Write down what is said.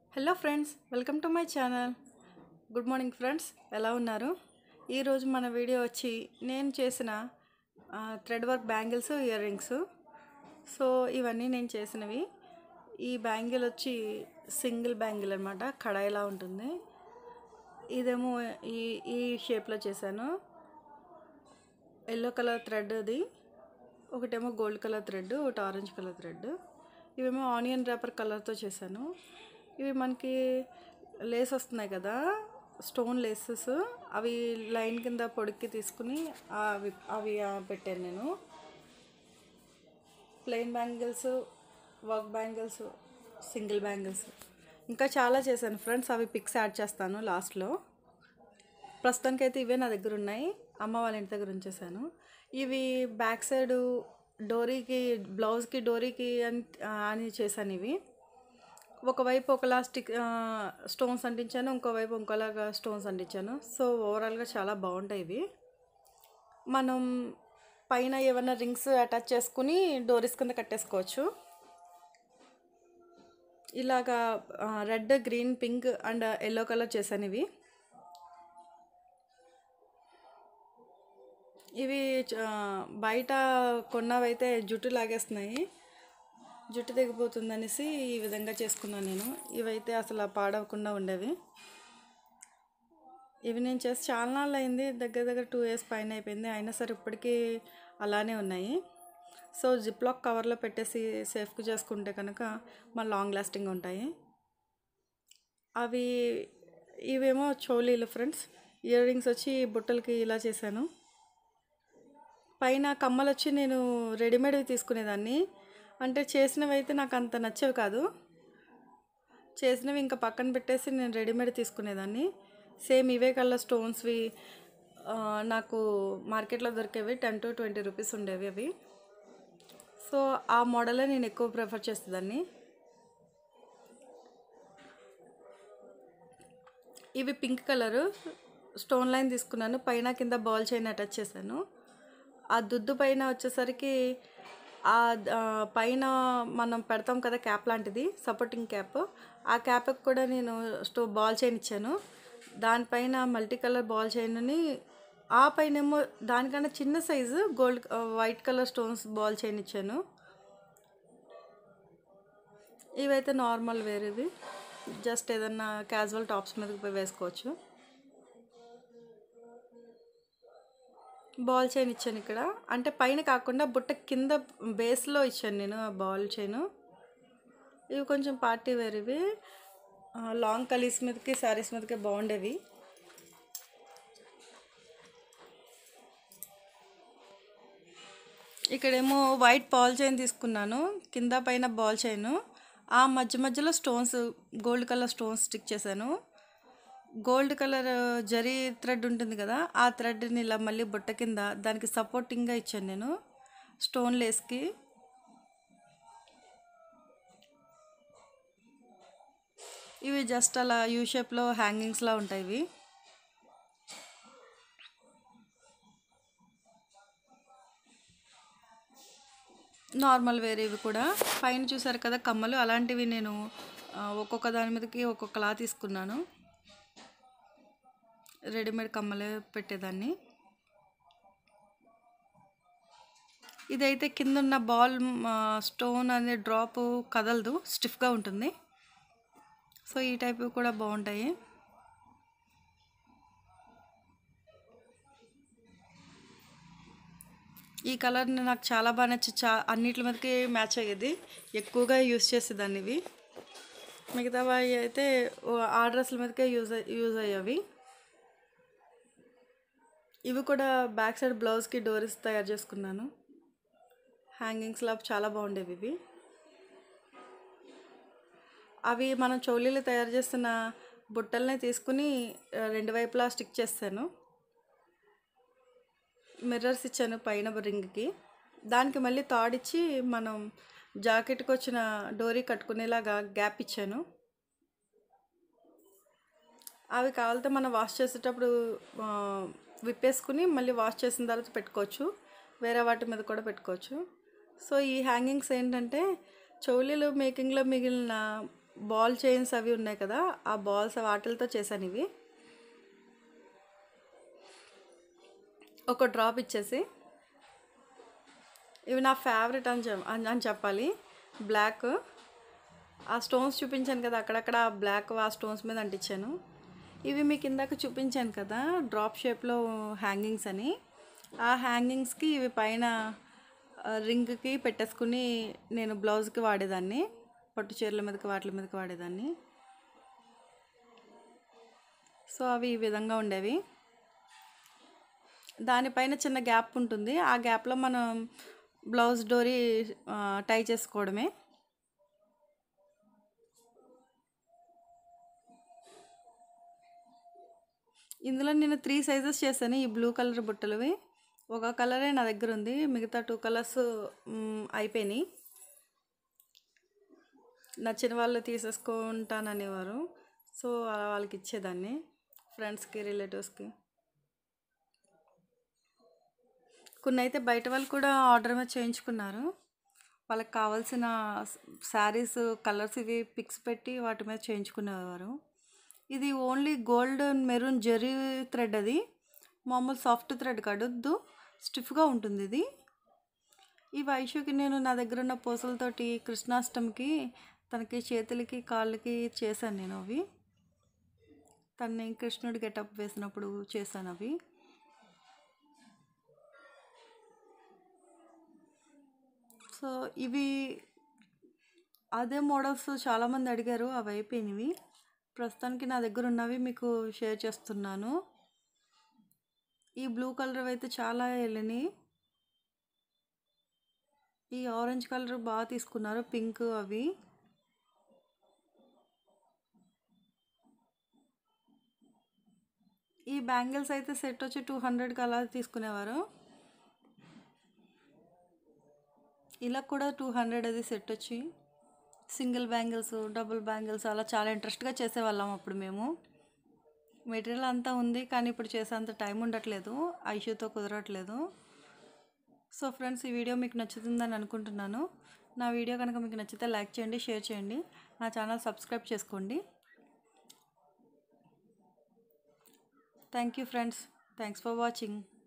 hello friends welcome to my channel good morning friends ఎలా ఉన్నారు ఈరోజు మన వీడియో వచ్చి నేను చేసిన thread work bangles earrings so ఇవన్నీ నేను చేసినవి ఈ బ్యాంగిల్ వచ్చి సింగిల్ బ్యాంగిల్ అనమాట కడాయిలా ఉంటుంది ఇదేమో ఈ ఈ షేప్లో చేశాను ఎల్లో కలర్ థ్రెడ్ అది ఒకటేమో గోల్డ్ కలర్ థ్రెడ్ ఒకటి ఆరెంజ్ కలర్ థ్రెడ్ ఇవేమో ఆనియన్ ర్యాపర్ కలర్తో చేశాను ఇవి మనకి లేస్ వస్తున్నాయి కదా స్టోన్ లేసెస్ అవి లైన్ కింద పొడిక్కి తీసుకుని అవి అవి ఆ, పెట్టాను నేను plain bangles work bangles single bangles ఇంకా చాలా చేశాను ఫ్రెండ్స్ అవి పిక్స్ యాడ్ చేస్తాను లాస్ట్లో ప్రస్తుతానికి అయితే ఇవే నా దగ్గర ఉన్నాయి అమ్మ వాళ్ళ ఇంటి దగ్గర ఉంచేసాను ఇవి బ్యాక్ సైడ్ డోరీకి బ్లౌజ్కి డోరీకి అని అని చేశాను ఇవి ఒకవైపు ఒకలా స్టిక్ స్టోన్స్ అంటించాను ఇంకోవైపు ఇంకోలాగా స్టోన్స్ అంటించాను సో ఓవరాల్గా చాలా బాగుంటాయి ఇవి మనం పైన ఏమైనా రింగ్స్ అటాచ్ చేసుకుని డోరీస్ కింద కట్టేసుకోవచ్చు ఇలాగా red green pink and yellow colour చేశాను ఇవి ఇవి ఆ, బయట కొన్నవైతే జుట్టు లాగేస్తున్నాయి జుట్టు తెగిపోతుంది అనేసి ఈ విధంగా చేసుకున్నాను నేను ఇవైతే అసలు పాడవకుండా ఉండేవి ఇవి నేను చేసి చాలా నాళ్ళు అయింది దగ్గర దగ్గర టూ ఇయర్స్ పైన అయిపోయింది అయినా సరే ఇప్పటికీ అలానే ఉన్నాయి సో జిప్లాక్ కవర్లో పెట్టేసి సేఫ్గా చేసుకుంటే కనుక మన లాంగ్ లాస్టింగ్ ఉంటాయి అవి ఇవేమో చోలీలు ఫ్రెండ్స్ ఇయర్ రింగ్స్ వచ్చి బుట్టలకి ఇలా చేశాను పైన కమ్మలు వచ్చి నేను రెడీమేడ్వి తీసుకునేదాన్ని అంటే చేసినవి అయితే నాకు అంత నచ్చేవి కాదు చేసినవి ఇంకా పక్కన పెట్టేసి నేను రెడీమేడ్ తీసుకునేదాన్ని సేమ్ ఇవే కలర్ స్టోన్స్వి ఆ, నాకు మార్కెట్లో దొరికేవి టెన్ టు ట్వంటీ రూపీస్ ఉండేవి అవి సో ఆ మోడలే నేను ఎక్కువ ప్రిఫర్ చేసేదాన్ని ఇవి పింక్ కలరు స్టోన్ లైన్ తీసుకున్నాను పైన కింద బాల్ చైన్ అటాచ్ చేశాను ఆ దుద్దు పైన వచ్చేసరికి ఆ ఆ, పైన మనం పెడతాం కదా క్యాప్ లాంటిది సపోర్టింగ్ క్యాప్ ఆ క్యాప్కి కూడా నేను స్టో బాల్ చైన్ ఇచ్చాను దానిపైన మల్టీ కలర్ బాల్ చైన్ని ఆ పైన ఏమో దానికన్నా చిన్న size gold white colour stones ball chain ఇచ్చాను ఇవైతే నార్మల్ వేర్ ఇవి జస్ట్ ఏదన్నా క్యాజువల్ టాప్స్ మీదకి పోయి వేసుకోవచ్చు బాల్ చైన్ ఇచ్చాను ఇక్కడ అంటే పైన కాకుండా బుట్ట కింద బేస్లో ఇచ్చాను నేను ఆ బాల్ చైన్ ఇవి కొంచెం పార్టీ వేర్ ఇవి ఆ, లాంగ్ కలీస్ మీదకి శారీస్ మీదకి బాగుండేవి ఇక్కడేమో వైట్ బాల్ చైన్ తీసుకున్నాను కింద పైన బాల్ చైన్ ఆ మధ్య మధ్యలో stones gold colour stones stick చేశాను గోల్డ్ కలర్ జరీ థ్రెడ్ ఉంటుంది కదా ఆ థ్రెడ్ని ఇలా మళ్ళీ బుట్ట కింద దానికి సపోర్టింగ్గా ఇచ్చాను నేను స్టోన్ లేస్కి ఇవి జస్ట్ అలా యూ షేప్లో హ్యాంగింగ్స్లా ఉంటాయి ఇవి నార్మల్ వేరే ఇవి కూడా పైన చూసారు కదా కమ్మలు అలాంటివి నేను ఆ, ఒక్కొక్క దాని మీదకి ఒక్కొక్కలా తీసుకున్నాను రెడీమేడ్ కమ్మలే పెట్టేదాన్ని ఇదైతే కింద ఉన్న బాల్ స్టోన్ అనే డ్రాప్ కదలదు స్టిఫ్గా ఉంటుంది సో ఈ టైప్ కూడా బాగుంటాయి ఈ కలర్ నాకు చాలా బాగా నచ్చి చా అన్నిటి మీదకి మ్యాచ్ అయ్యేది ఎక్కువగా యూస్ చేసేదాన్ని ఇవి మిగతావి అయితే ఓ- ఆ డ్రెస్ల మీదకే యూజ్ యూజ్ అయ్యేవి ఇవి కూడా బ్యాక్ సైడ్ బ్లౌజ్కి డోరీస్ తయారు చేసుకున్నాను హ్యాంగింగ్స్లో చాలా బాగుండేవి ఇవి అవి మనం చౌలీలు తయారు చేస్తున్న బుట్టల్ని తీసుకుని ఆ, రెండు వైపులా స్టిక్ చేస్తాను మిర్రర్స్ ఇచ్చాను పైన రింగ్కి దానికి మళ్ళీ తాడిచ్చి మనం జాకెట్కి వచ్చిన డోరీ కట్టుకునేలాగా గ్యాప్ ఇచ్చాను అవి కావాలితే మనం వాష్ చేసేటప్పుడు ఆ, విప్పేసుకుని మళ్ళీ వాష్ చేసిన తర్వాత పెట్టుకోవచ్చు వేరే వాటి మీద కూడా పెట్టుకోవచ్చు సో ఈ హ్యాంగింగ్స్ ఏంటంటే చౌలీలు మేకింగ్లో మిగిలిన బాల్ చైన్స్ అవి ఉన్నాయి కదా ఆ బాల్స్ వాటిలతో చేశాను ఇవి ఒక డ్రాప్ ఇచ్చేసి ఇవి నా ఫేవరెట్ అని చెప్ అని అని చెప్పాలి బ్లాక్ ఆ స్టోన్స్ చూపించాను కదా అక్కడక్కడ బ్లాక్ ఆ స్టోన్స్ మీద అంటించాను ఇవి మీకు ఇందాక చూపించాను కదా డ్రాప్ షేప్లో హ్యాంగింగ్స్ అని ఆ హ్యాంగింగ్స్కి ఇవి పైన రింగ్కి పెట్టేసుకుని నేను బ్లౌజ్కి వాడేదాన్ని పట్టు చీరల మీదకి వాటి మీదకి వాడేదాన్ని సో అవి ఈ విధంగా ఉండేవి దానిపైన చిన్న గ్యాప్ ఉంటుంది ఆ గ్యాప్లో మనం బ్లౌజ్ డోరీ ఆ, టై చేసుకోవడమే ఇందులో నేను త్రీ సైజెస్ చేశాను ఈ బ్లూ కలర్ బుట్టలవి ఒక కలరే నా దగ్గర ఉంది మిగతా టూ కలర్స్ అయిపోయినాయి నచ్చిన వాళ్ళు తీసేసుకుంటాననేవారు సో అలా వాళ్ళకి ఇచ్చేదాన్ని ఫ్రెండ్స్కి రిలేటివ్స్కి కొన్ని అయితే బయట వాళ్ళు కూడా ఆర్డర్ మీద చేయించుకున్నారు వాళ్ళకి కావాల్సిన శారీస్ కలర్స్ ఇవి పిక్స్ పెట్టి వాటి మీద చేయించుకునేవారు ఇది only gold maroon zari thread అది మామూలు సాఫ్ట్ థ్రెడ్ కడొద్దు స్టిఫ్గా ఉంటుంది ఇది ఈ వైషుకి నేను నా దగ్గర ఉన్న పూసలతోటి కృష్ణాష్టమికి తనకి చేతులకి కాళ్ళకి చేశాను నేను అవి తన్ని కృష్ణుడి గెటప్ వేసినప్పుడు చేశాను అవి సో ఇవి అదే మోడల్స్ చాలామంది అడిగారు అవి అయిపోయినవి ప్రస్తుతానికి నా దగ్గర ఉన్నవి మీకు షేర్ చేస్తున్నాను ఈ బ్లూ కలర్ అయితే చాలా వెళ్ళినాయి ఈ ఆరెంజ్ కలర్ బాగా తీసుకున్నారు పింక్ అవి ఈ బ్యాంగిల్స్ అయితే సెట్ వచ్చి టూ హండ్రెడ్కి అలా తీసుకునేవారు ఇలా కూడా టూ హండ్రెడ్ అది సెట్ వచ్చి సింగిల్ బ్యాంగిల్స్ డబుల్ బ్యాంగిల్స్ అలా చాలా ఇంట్రెస్ట్గా చేసేవాళ్ళం అప్పుడు మేము మెటీరియల్ అంతా ఉంది కానీ ఇప్పుడు చేసేంత టైం ఉండట్లేదు ఐషూతో కుదరట్లేదు సో ఫ్రెండ్స్ ఈ వీడియో మీకు నచ్చుతుందని అనుకుంటున్నాను నా వీడియో కనుక మీకు నచ్చితే లైక్ చేయండి షేర్ చేయండి నా ఛానల్ సబ్స్క్రైబ్ చేసుకోండి thank you friends thanks for watching